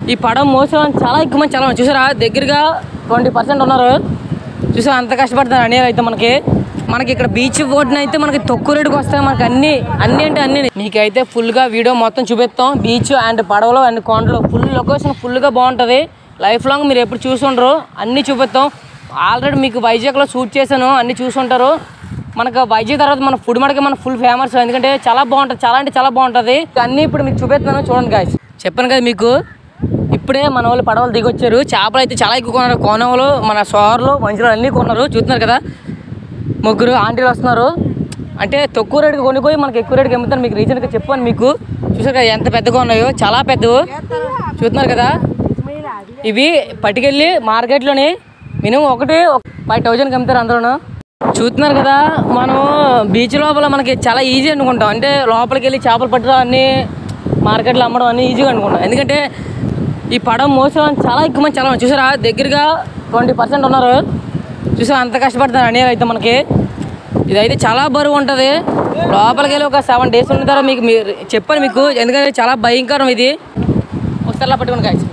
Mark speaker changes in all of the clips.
Speaker 1: ఈ పడవ మోసం చాలా ఎక్కువ మంది చాలా మంది చూసారా దగ్గరగా ట్వంటీ పర్సెంట్ ఉన్నారు చూసారా అంత కష్టపడుతున్నారు అనే అయితే మనకి మనకి ఇక్కడ బీచ్ బోర్డున అయితే మనకి తక్కువ రేటుకి వస్తాయి మనకి అన్ని అన్ని అంటే అన్ని మీకైతే ఫుల్గా వీడియో మొత్తం చూపిస్తాం బీచ్ అండ్ పడవలు అండ్ కొండలు ఫుల్ లొకేషన్ ఫుల్గా బాగుంటుంది లైఫ్ లాంగ్ మీరు ఎప్పుడు చూసుండ్రు అన్నీ చూపిస్తాం ఆల్రెడీ మీకు వైజాగ్లో షూట్ చేశాను అన్నీ చూసుంటారు మనకు వైజాగ్ తర్వాత మన ఫుడ్ మనకి మన ఫుల్ ఫేమస్ ఎందుకంటే చాలా బాగుంటుంది చాలా అంటే చాలా బాగుంటుంది అన్నీ ఇప్పుడు మీకు చూపిస్తున్నాను చూడండి గాయస్ చెప్పాను కదా మీకు ఇప్పుడే మన వాళ్ళు పడవలు దిగొచ్చారు చేపలు అయితే చాలా ఎక్కువ కొన్నారు కోనవలు మన సోర్లు మంచులు అన్నీ కొన్నారు చూస్తున్నారు కదా ముగ్గురు ఆంటీలు వస్తున్నారు అంటే తక్కువ రేటుకి కొనుక్కోయి మనకి ఎక్కువ రేటుకి అమ్ముతాను మీకు రీజన్గా చెప్పాను మీకు చూసారు కదా ఎంత పెద్దగా ఉన్నాయో చాలా పెద్దవి చూస్తున్నారు కదా ఇవి పట్టుకెళ్ళి మార్కెట్లోని మినిమం ఒకటి ఫైవ్ థౌజండ్కి అమ్ముతారు అందరూ చూస్తున్నారు కదా మనం బీచ్ లోపల మనకి చాలా ఈజీ అనుకుంటాం అంటే లోపలికి వెళ్ళి చేపలు పట్టడం అన్నీ మార్కెట్లో అమ్మడం అన్నీ ఈజీగా అనుకుంటాం ఎందుకంటే ఈ పడవ మోసం చాలా ఎక్కువ మంది చాలా మంది చూసారా దగ్గరగా ట్వంటీ పర్సెంట్ ఉన్నారు చూసారా అంత కష్టపడుతున్నారు అనే అయితే మనకి ఇదైతే చాలా బరువు ఉంటుంది లోపలికి వెళ్ళి ఒక సెవెన్ డేస్ ఉన్న తర్వాత మీకు మీరు చెప్పాను మీకు ఎందుకంటే చాలా భయంకరం ఇది ఒకసారి అలా పట్టుకుని కాయచ్చు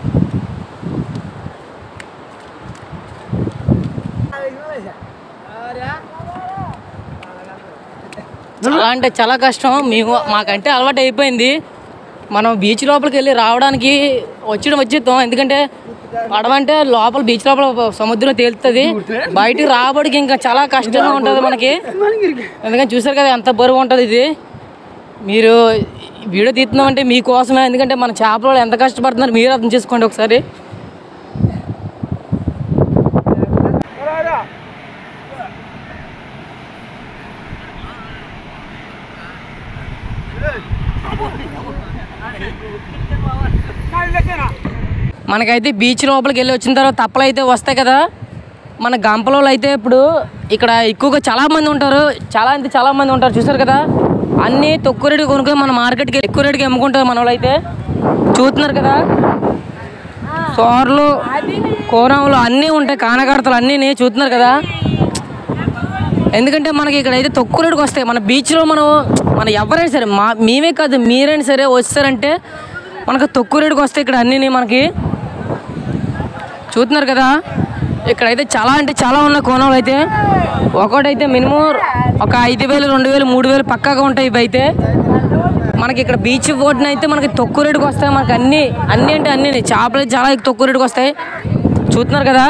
Speaker 1: చాలా అంటే చాలా కష్టం మేము మాకంటే అలవాటు అయిపోయింది మనం బీచ్ లోపలికి వెళ్ళి రావడానికి వచ్చడం వచ్చేస్తాం ఎందుకంటే పడవ అంటే లోపల బీచ్ లోపల సముద్రం తేలుతుంది బయటికి రాబడికి ఇంకా చాలా కష్టంగా ఉంటుంది మనకి ఎందుకంటే చూసారు కదా ఎంత బరువు ఉంటుంది ఇది మీరు వీడియో తీస్తున్నామంటే మీకోసమే ఎందుకంటే మన చేపల వాళ్ళు ఎంత కష్టపడుతున్నారు మీరు అర్థం చేసుకోండి ఒకసారి మనకైతే బీచ్ లోపలికి వెళ్ళి వచ్చిన తర్వాత తప్పలు అయితే వస్తాయి కదా మన గంపలో అయితే ఇప్పుడు ఇక్కడ ఎక్కువగా చాలా మంది ఉంటారు చాలా అంటే చాలా మంది ఉంటారు చూసారు కదా అన్నీ తక్కువ రేటుకి కొనుక్కొని మన మార్కెట్కి ఎక్కువ రేటుకి అమ్ముకుంటారు మన వాళ్ళు అయితే చూస్తున్నారు కదా సోర్లు కోరంలు అన్నీ ఉంటాయి కానకడతలు అన్నీ చూస్తున్నారు కదా ఎందుకంటే మనకి ఇక్కడ అయితే తక్కువ రేటుకి వస్తాయి మన బీచ్లో మనం మన ఎవరైనా సరే మా మేమే కాదు మీరైనా సరే వస్తారంటే మనకు తక్కువ రేటుకి వస్తాయి ఇక్కడ అన్నీ మనకి చూస్తున్నారు కదా ఇక్కడైతే చాలా అంటే చాలా ఉన్నాయి కోణాలు అయితే ఒకటైతే మినిమం ఒక ఐదు వేలు రెండు వేలు మూడు వేలు పక్కాగా ఉంటాయి ఇవి అయితే మనకి ఇక్కడ బీచ్ బోర్డున అయితే మనకి తక్కువ రేటుకి వస్తాయి మనకి అన్ని అన్ని అంటే అన్ని చేపలు అయితే చాలా తక్కువ రేటుకి వస్తాయి చూస్తున్నారు కదా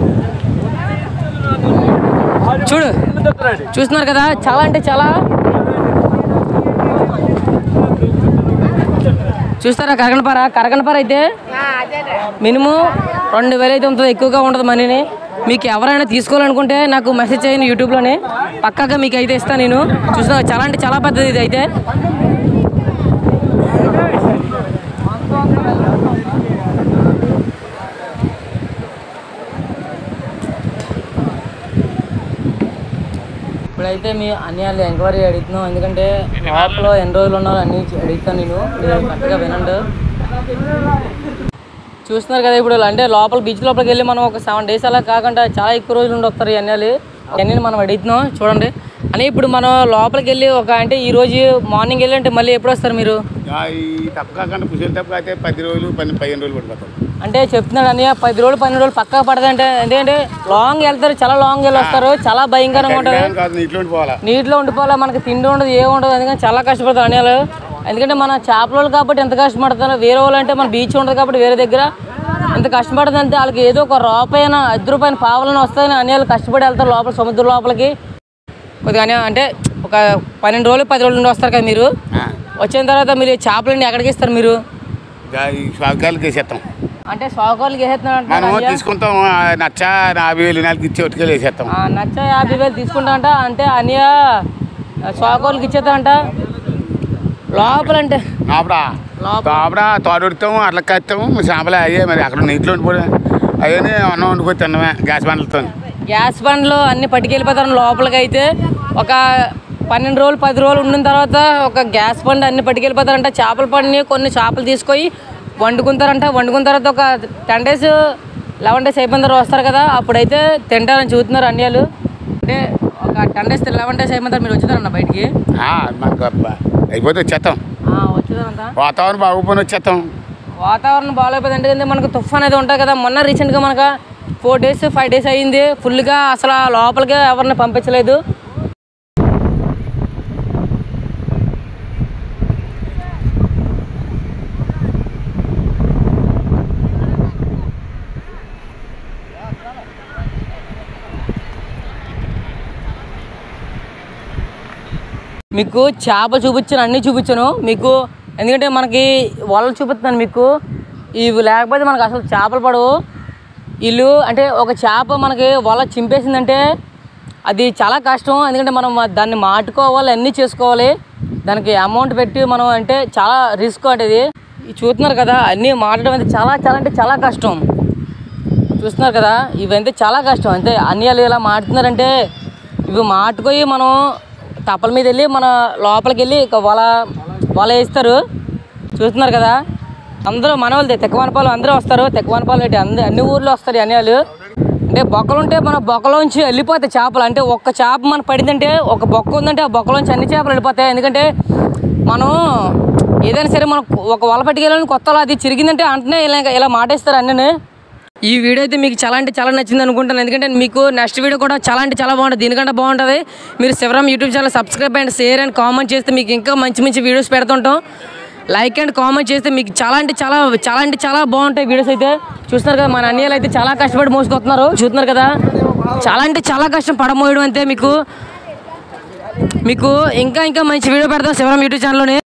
Speaker 1: చూడు చూస్తున్నారు కదా చాలా అంటే చాలా చూస్తారా కరగనపార కరగనపార అయితే మినిమం రెండు వేలు అయితే ఉంటుంది ఎక్కువగా ఉంటుంది మనీని మీకు ఎవరైనా తీసుకోవాలనుకుంటే నాకు మెసేజ్ చేయండి యూట్యూబ్లోనే పక్కాగా మీకు అయితే ఇస్తాను నేను చూస్తున్నా చాలా అంటే చాలా పెద్దది ఇది అయితే ఇప్పుడైతే మీ అన్ని వాళ్ళు ఎంక్వైరీ అడుగుతున్నాం ఎందుకంటే లోపల ఎన్ని రోజులు ఉన్నారో అన్ని అడుగుతాను నేను మీరు కరెక్ట్గా వినండి చూస్తున్నారు కదా ఇప్పుడు అంటే లోపల బీచ్ లోపలికి వెళ్ళి మనం ఒక సెవెన్ డేస్ అలా కాకుండా చాలా ఎక్కువ రోజులు ఉండి వస్తారు ఈ అన్నీ ఇవన్నీ మనం అడుగుతున్నాం చూడండి అని ఇప్పుడు మనం లోపలికి వెళ్ళి ఒక అంటే ఈ రోజు మార్నింగ్ వెళ్ళి అంటే మళ్ళీ ఎప్పుడు వస్తారు మీరు
Speaker 2: ఆ, ఈ తప్పు కాకుండా కుశల తప్పు అయితే పది రోజులు పది పదిహేను రోజులు పడిపోతాం
Speaker 1: అంటే చెప్తున్నాడు అన్నయ్య పది రోజులు పన్నెండు రోజులు పక్కా పడదు అంటే ఎందుకంటే లాంగ్ వెళ్తారు చాలా లాంగ్ వెళ్ళి వస్తారు చాలా భయంకరంగా ఉంటుంది
Speaker 2: టైం కాదు నీటిలో ఉండిపోవాలా
Speaker 1: నీటిలో ఉండిపోవాలి మనకి తిండి ఉండదు ఏ ఉండదు అందుకని చాలా కష్టపడతారు అనియాలు ఎందుకంటే మన చేపల వాళ్ళు కాబట్టి ఎంత కష్టపడతారు వేరే వాళ్ళు అంటే మన బీచ్ ఉండదు కాబట్టి వేరే దగ్గర ఎంత కష్టపడుతుంది అంటే వాళ్ళకి ఏదో ఒక రూపాయన ఐదు రూపాయల పావులను వస్తాయని అనియాలు కష్టపడి వెళ్తారు లోపల సముద్రం లోపలికి కొద్దిగా అనే- అంటే ఒక పన్నెండు రోజులు పది రోజులు నుండి వస్తారు కదా మీరు
Speaker 2: ఆ,
Speaker 1: వచ్చిన తర్వాత మీరు చేపలని ఎక్కడికి ఇస్తారు మీరు
Speaker 2: గా- ఈ స్వాగతాలకు వేసేస్తాం
Speaker 1: అంటే సాగుకారులకి వేసేస్తున్నారు
Speaker 2: మనం
Speaker 1: అంటున్నారు
Speaker 2: తీసుకుంటాం ఆ, నచ్చ యాభై వేలు నెలకి ఇచ్చి ఒట్టుకెళ్ళి వేసేస్తాం
Speaker 1: ఆ, నచ్చ యాభై వేలు తీసుకుంటా అంటే అనియ స్వాగోళ్ళకి ఇచ్చేద్దామంట లోపల అంటే
Speaker 2: లోపల
Speaker 1: లోపల.
Speaker 2: లోపల తోడుతాం అట్లా కత్తాము చేపలు అయ్యే మరి అక్కడ నీటిలో ఉండిపోవడం అవన్నీ అన్నం వండుకొని తిన్నమే గ్యాస్ బండ్లతో
Speaker 1: గ్యాస్ బండ్లు అన్ని పట్టుకెళ్ళిపోతారు లోపలికి అయితే ఒక పన్నెండు రోజులు పది రోజులు ఉండిన తర్వాత ఒక గ్యాస్ బండ్ అన్ని పట్టుకెళ్ళిపోతారంట చేపల పండుని కొన్ని చేపలు తీసుకొని వండుకుంటారంట వండుకున్న తర్వాత ఒక టెన్ డేస్ లెవెన్ డేస్ అయిపోయిన తర్వాత వస్తారు కదా అప్పుడైతే తింటారని చూస్తున్నారు అన్యాలు అంటే ఒక టెన్ డేస్ లెవెన్ డేస్ అయిపోయిన తర్వాత మీరు వచ్చేదారన్న బయటికి
Speaker 2: మనకు అబ్బా అయిపోతే వచ్చేస్తాం
Speaker 1: ఆ, వచ్చేదారంట
Speaker 2: వాతావరణం బాగుపోయి వచ్చేస్తాం
Speaker 1: వాతావరణం బాగాలేకపోతే ఎందుకంటే మనకు తుఫాన్ అనేది ఉంటుంది కదా మొన్న రీసెంట్గా మనకు ఫోర్ డేస్ ఫైవ్ డేస్ అయ్యింది ఫుల్గా అసలు ఆ లోపలికి ఎవరిని పంపించలేదు మీకు చేప చూపించాను అన్నీ చూపించాను మీకు ఎందుకంటే మనకి వలలు చూపిస్తున్నాను మీకు ఇవి లేకపోతే మనకు అసలు చేపలు పడవు వీళ్ళు అంటే ఒక చేప మనకి వల చింపేసిందంటే అది చాలా కష్టం ఎందుకంటే మనం దాన్ని మాటుకోవాలి అన్నీ చేసుకోవాలి దానికి అమౌంట్ పెట్టి మనం అంటే చాలా రిస్క్ అంటే ఇది ఇది చూస్తున్నారు కదా అన్నీ మాటడం అంటే చాలా చాలా అంటే చాలా కష్టం చూస్తున్నారు కదా ఇవంతే చాలా కష్టం అంతే అన్ని వాళ్ళు ఇలా మాడుతున్నారంటే ఇవి మాటుకొని మనం తప్పల మీద వెళ్ళి మన లోపలికి వెళ్ళి ఇక వల వల వేస్తారు చూస్తున్నారు కదా అందరూ మన వాళ్ళదే తెక్కవనపాలు అందరూ వస్తారు తెక్కవనపాలు ఏంటి అన్ని అన్ని ఊర్లో వస్తారు అన్ని వాళ్ళు అంటే బొక్కలు ఉంటే మన బొక్కలోంచి వెళ్ళిపోతాయి చేపలు అంటే ఒక్క చేప మనకు పడిందంటే ఒక బొక్క ఉందంటే ఆ బొక్కలోంచి అన్ని చేపలు వెళ్ళిపోతాయి ఎందుకంటే మనం ఏదైనా సరే మనం ఒక వల పట్టుకెళ్ళాలని కొత్తలో అది చిరిగిందంటే అంటనే ఇలా ఇలా మాటేస్తారు అన్నీ ఈ వీడియో అయితే మీకు చాలా అంటే చాలా నచ్చింది అనుకుంటాను ఎందుకంటే మీకు నెక్స్ట్ వీడియో కూడా చాలా అంటే చాలా బాగుంటుంది దీనికంటే బాగుంటుంది మీరు Shivaram YouTube channel subscribe and share and comment చేస్తే మీకు ఇంకా మంచి మంచి వీడియోస్ పెడుతుంటాం లైక్ అండ్ కామెంట్ చేస్తే మీకు చాలా అంటే చాలా చాలా అంటే చాలా బాగుంటాయి వీడియోస్ అయితే చూస్తున్నారు కదా మన అన్నయ్యలు అయితే చాలా కష్టపడి మోసుకొస్తున్నారు చూస్తున్నారు కదా చాలా అంటే చాలా కష్టం పడమోయడం అంతే మీకు మీకు ఇంకా ఇంకా మంచి వీడియో పెడతాం శివరామ్ యూట్యూబ్ ఛానల్లోనే